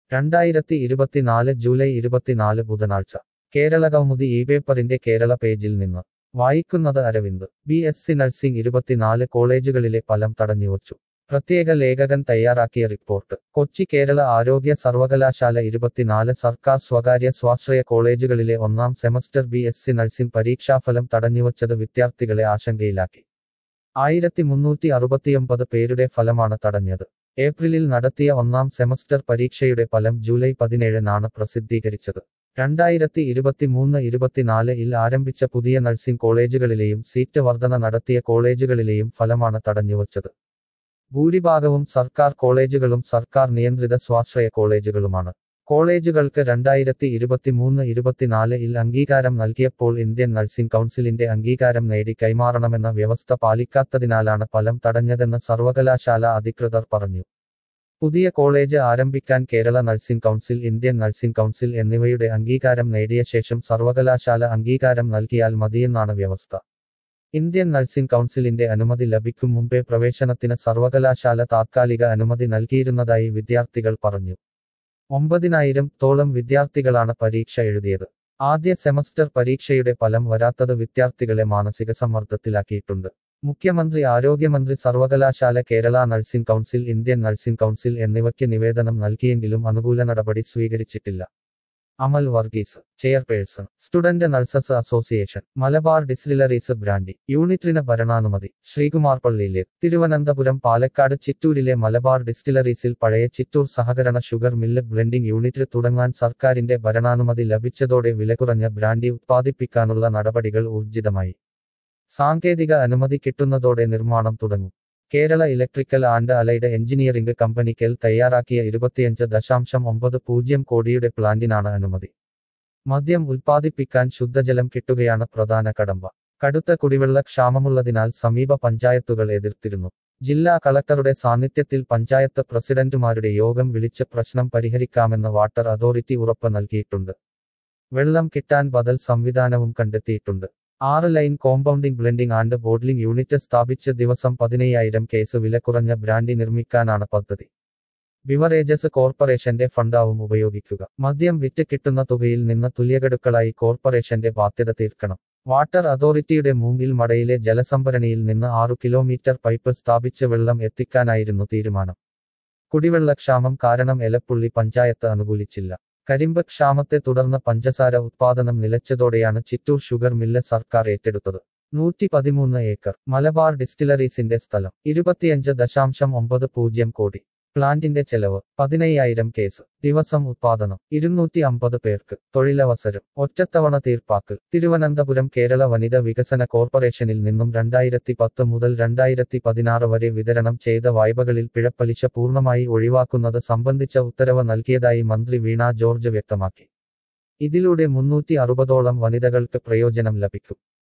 രണ്ടായിരത്തി ഇരുപത്തിനാല് ജൂലൈ ഇരുപത്തിനാല് ബുധനാഴ്ച കേരള കൗമുദി ഈ പേപ്പറിന്റെ കേരള പേജിൽ നിന്ന് വായിക്കുന്നത് Aravind B S C nursing ഇരുപത്തിനാല് കോളേജുകളിലെ ഫലം തടഞ്ഞുവച്ചു പ്രത്യേക ലേഖകൻ തയ്യാറാക്കിയ റിപ്പോർട്ട് കൊച്ചി കേരള ആരോഗ്യ സർവകലാശാല ഇരുപത്തിനാല് സർക്കാർ സ്വകാര്യ സ്വാശ്രയ കോളേജുകളിലെ ഒന്നാം semester B S C nursing പരീക്ഷാഫലം തടഞ്ഞുവച്ചത് വിദ്യാർത്ഥികളെ ആശങ്കയിലാക്കി ആയിരത്തി മുന്നൂറ്റി അറുപത്തിയൊമ്പത് പേരുടെ ഫലമാണ് തടഞ്ഞത് ഏപ്രിലിൽ നടത്തിയ ഒന്നാം സെമസ്റ്റർ പരീക്ഷയുടെ ഫലം ജൂലൈ പതിനേഴിനാണ് പ്രസിദ്ധീകരിച്ചത് രണ്ടായിരത്തി ഇരുപത്തിമൂന്ന് ഇരുപത്തിനാല് ഇൽ ആരംഭിച്ച പുതിയ നഴ്സിംഗ് കോളേജുകളിലെയും സീറ്റ് വർധന നടത്തിയ കോളേജുകളിലെയും ഫലമാണ് തടഞ്ഞുവച്ചത് ഭൂരിഭാഗവും സർക്കാർ കോളേജുകളും സർക്കാർ നിയന്ത്രിത സ്വാശ്രയ കോളേജുകളുമാണ് കോളേജുകൾക്ക് രണ്ടായിരത്തി ഇരുപത്തിമൂന്ന് ഇരുപത്തിനാല് ഇൽ അംഗീകാരം നൽകിയപ്പോൾ ഇന്ത്യൻ നഴ്സിംഗ് കൗൺസിലിന്റെ അംഗീകാരം നേടി കൈമാറണമെന്ന വ്യവസ്ഥ പാലിക്കാത്തതിനാലാണ് ഫലം തടഞ്ഞതെന്ന് സർവകലാശാല അധികൃതർ പറഞ്ഞു പുതിയ കോളേജ് ആരംഭിക്കാൻ Kerala nursing council Indian nursing council എന്നിവയുടെ അംഗീകാരം നേടിയ ശേഷം സർവകലാശാല അംഗീകാരം നൽകിയാൽ മതിയെന്നാണ് വ്യവസ്ഥ ഇന്ത്യൻ നഴ്സിംഗ് കൗൺസിലിന്റെ അനുമതി ലഭിക്കും മുമ്പേ പ്രവേശനത്തിന് സർവകലാശാല താത്കാലിക അനുമതി നൽകിയിരുന്നതായി വിദ്യാർത്ഥികൾ പറഞ്ഞു ഒമ്പതിനായിരം തോളം വിദ്യാർത്ഥികളാണ് പരീക്ഷ എഴുതിയത് ആദ്യ സെമസ്റ്റർ പരീക്ഷയുടെ ഫലം വരാത്തത് വിദ്യാർത്ഥികളെ മാനസിക സമ്മർദ്ദത്തിലാക്കിയിട്ടുണ്ട് മുഖ്യമന്ത്രി ആരോഗ്യമന്ത്രി സർവകലാശാല Kerala nursing council Indian nursing council എന്നിവയ്ക്ക് നിവേദനം നൽകിയെങ്കിലും അനുകൂല നടപടി സ്വീകരിച്ചിട്ടില്ല Amal Varghese chairperson student nurses association Malabar distilleries brandy യൂണിറ്റിന് ഭരണാനുമതി ശ്രീകുമാർ പള്ളിയിലെ തിരുവനന്തപുരം പാലക്കാട് ചിറ്റൂരിലെ മലബാർ ഡിസ്റ്റിലറീസിൽ പഴയ ചിറ്റൂർ സഹകരണ ഷുഗർ മില്ല് ബ്ലെൻഡിംഗ് യൂണിറ്റ് തുടങ്ങാൻ സർക്കാരിന്റെ ഭരണാനുമതി ലഭിച്ചതോടെ വിലകുറഞ്ഞ ബ്രാൻഡി ഉത്പാദിപ്പിക്കാനുള്ള നടപടികൾ ഊർജിതമായി സാങ്കേതിക അനുമതി കിട്ടുന്നതോടെ നിർമ്മാണം തുടങ്ങും Kerala electrical and allied engineering കമ്പനിക്കൽ തയ്യാറാക്കിയ ഇരുപത്തിയഞ്ച് ദശാംശം ഒമ്പത് പൂജ്യം കോടിയുടെ പ്ലാന്റിനാണ് അനുമതി മദ്യം ഉൽപ്പാദിപ്പിക്കാൻ ശുദ്ധജലം കിട്ടുകയാണ് പ്രധാന കടമ്പ കടുത്ത കുടിവെള്ള ക്ഷാമമുള്ളതിനാൽ സമീപ പഞ്ചായത്തുകൾ എതിർത്തിരുന്നു ജില്ലാ കളക്ടറുടെ സാന്നിധ്യത്തിൽ പഞ്ചായത്ത് പ്രസിഡന്റുമാരുടെ യോഗം വിളിച്ച് പ്രശ്നം പരിഹരിക്കാമെന്ന് വാട്ടർ അതോറിറ്റി ഉറപ്പ് നൽകിയിട്ടുണ്ട് വെള്ളം കിട്ടാൻ ബദൽ സംവിധാനവും കണ്ടെത്തിയിട്ടുണ്ട് ആറ് line compounding blending and bottling unit സ്ഥാപിച്ച് ദിവസം പതിനയ്യായിരം കേസ് വില കുറഞ്ഞ ബ്രാൻഡി നിർമ്മിക്കാനാണ് പദ്ധതി ബിവറേജസ് കോർപ്പറേഷന്റെ ഫണ്ടാവും ഉപയോഗിക്കുക മദ്യം വിറ്റ് കിട്ടുന്ന തുകയിൽ നിന്ന് തുല്യഗഡുക്കളായി കോർപ്പറേഷന്റെ ബാധ്യത തീർക്കണം വാട്ടർ അതോറിറ്റിയുടെ മൂങ്ങിൽ മടയിലെ ജലസംഭരണിയിൽ നിന്ന് ആറു കിലോമീറ്റർ പൈപ്പ് സ്ഥാപിച്ച് വെള്ളം എത്തിക്കാനായിരുന്നു തീരുമാനം കുടിവെള്ളക്ഷാമം കാരണം എലപ്പുള്ളി പഞ്ചായത്ത് അനുകൂലിച്ചില്ല കരിമ്പ് ക്ഷാമത്തെ തുടർന്ന് പഞ്ചസാര ഉത്പാദനം നിലച്ചതോടെയാണ് ചിറ്റൂർ ഷുഗർ മില്ല് സർക്കാർ ഏറ്റെടുത്തത് നൂറ്റി പതിമൂന്ന് ഏക്കർ മലബാർ ഡിസ്റ്റിലറീസിന്റെ സ്ഥലം ഇരുപത്തിയഞ്ച് ദശാംശം ഒമ്പത് പൂജ്യം കോടി പ്ലാന്റിന്റെ ചെലവ് പതിനയ്യായിരം കേസ് ദിവസം ഉത്പാദനം ഇരുന്നൂറ്റി അമ്പത് പേർക്ക് തൊഴിലവസരം ഒറ്റത്തവണ തീർപ്പാക്കൽ തിരുവനന്തപുരം കേരള വനിത വികസന കോർപ്പറേഷനിൽ നിന്നും രണ്ടായിരത്തി പത്ത് മുതൽ രണ്ടായിരത്തി പതിനാറ് വരെ വിതരണം ചെയ്ത വായ്പകളിൽ പിഴപ്പലിശ പൂർണ്ണമായി ഒഴിവാക്കുന്നത് സംബന്ധിച്ച ഉത്തരവ് നൽകിയതായി മന്ത്രി വീണ ജോർജ് വ്യക്തമാക്കി ഇതിലൂടെ മുന്നൂറ്റി അറുപതോളം വനിതകൾക്ക് പ്രയോജനം ലഭിക്കും